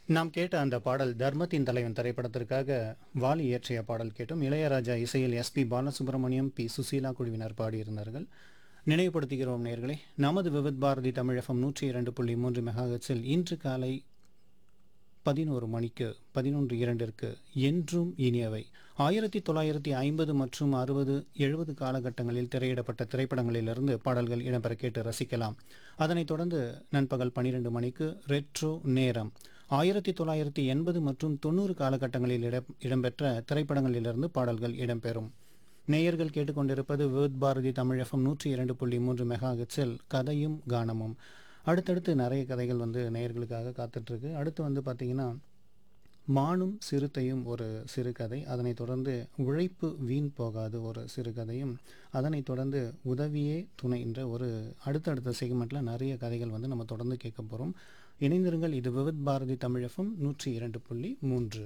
நாம் கேட்ட அந்த பாடல் தர்மத்தின் தலைவன் திரைப்படத்திற்காக வாலி இயற்றிய பாடல் கேட்டும் இளையராஜா இசையில் எஸ்பி பாலசுப்ரமணியம் பி சுசீலா குழுவினர் பாடியிருந்தார்கள் நினைவுபடுத்துகிறோம் நேர்களே நமது விவித் பாரதி தமிழகம் நூற்றி இரண்டு புள்ளி மூன்று மெகாஹெட்ஸில் இன்று காலை பதினோரு மணிக்கு பதினொன்று இரண்டிற்கு என்றும் இனியவை ஆயிரத்தி தொள்ளாயிரத்தி ஐம்பது மற்றும் அறுபது எழுபது காலகட்டங்களில் திரையிடப்பட்ட திரைப்படங்களிலிருந்து பாடல்கள் இடம்பெற கேட்டு ரசிக்கலாம் அதனைத் தொடர்ந்து நண்பகல் பனிரெண்டு மணிக்கு ரெட்ரோ நேரம் ஆயிரத்தி தொள்ளாயிரத்தி எண்பது மற்றும் தொண்ணூறு காலகட்டங்களில் இட இடம்பெற்ற திரைப்படங்களிலிருந்து பாடல்கள் இடம்பெறும் நேயர்கள் கேட்டுக்கொண்டிருப்பது விவித் பாரதி தமிழகம் நூற்றி இரண்டு புள்ளி மூன்று மெகாஹெட்ஸில் கதையும் கானமும் அடுத்தடுத்து நிறைய கதைகள் வந்து நேயர்களுக்காக காத்துட்ருக்கு அடுத்து வந்து பார்த்திங்கன்னா மானும் சிறுத்தையும் ஒரு சிறுகதை அதனைத் தொடர்ந்து உழைப்பு வீண் போகாது ஒரு சிறுகதையும் அதனைத் தொடர்ந்து உதவியே துணை என்ற ஒரு அடுத்தடுத்த செக்மெண்ட்டில் நிறைய கதைகள் வந்து நம்ம தொடர்ந்து கேட்க போகிறோம் இணைந்திருங்கள் இது விவித் பாரதி தமிழகம் நூற்றி இரண்டு புள்ளி மூன்று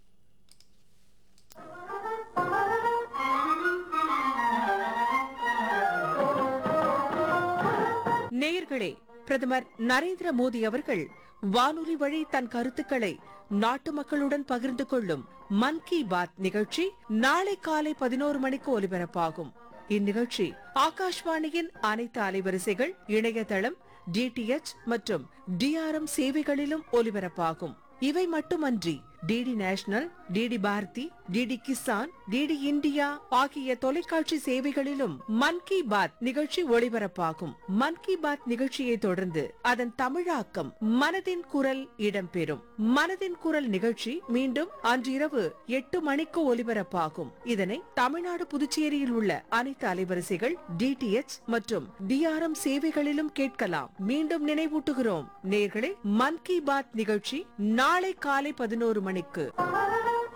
நேயர்களே பிரதமர் நரேந்திர மோடி அவர்கள் வானொலி வழி தன் கருத்துக்களை நாட்டு மக்களுடன் பகிர்ந்து கொள்ளும் மன் கி பாத் நிகழ்ச்சி நாளை காலை பதினோரு மணிக்கு ஒலிபரப்பாகும் இந்நிகழ்ச்சி ஆகாஷ்வாணியின் அனைத்து அலைவரிசைகள் இணையதளம் டிடிஎச் மற்றும் டிஆர்எம் சேவைகளிலும் ஒலிபரப்பாகும் இவை மட்டுமன்றி DD National DD Bharati DD Kisan DD India ஆகிய தொலைக்காட்சி சேவைகளிலும் மன் கி பாத் நிகழ்ச்சி ஒளிபரப்பாகும் மன் கி பாத் நிகழ்ச்சியை தொடர்ந்து அதன் தமிழாக்கம் மனதின் குரல் இடம்பெறும் மனதின் குரல் நிகழ்ச்சி மீண்டும் அன்றிரவு எட்டு மணிக்கு ஒலிபரப்பாகும் இதனை தமிழ்நாடு புதுச்சேரியில் உள்ள அனைத்து அலைவரிசைகள் டிடிஎச் மற்றும் டிஆர்எம் சேவைகளிலும் கேட்கலாம் மீண்டும் நினைவூட்டுகிறோம் நேர்களே மன் கி பாத் நிகழ்ச்சி நாளை காலை பதினோரு மணிக்கு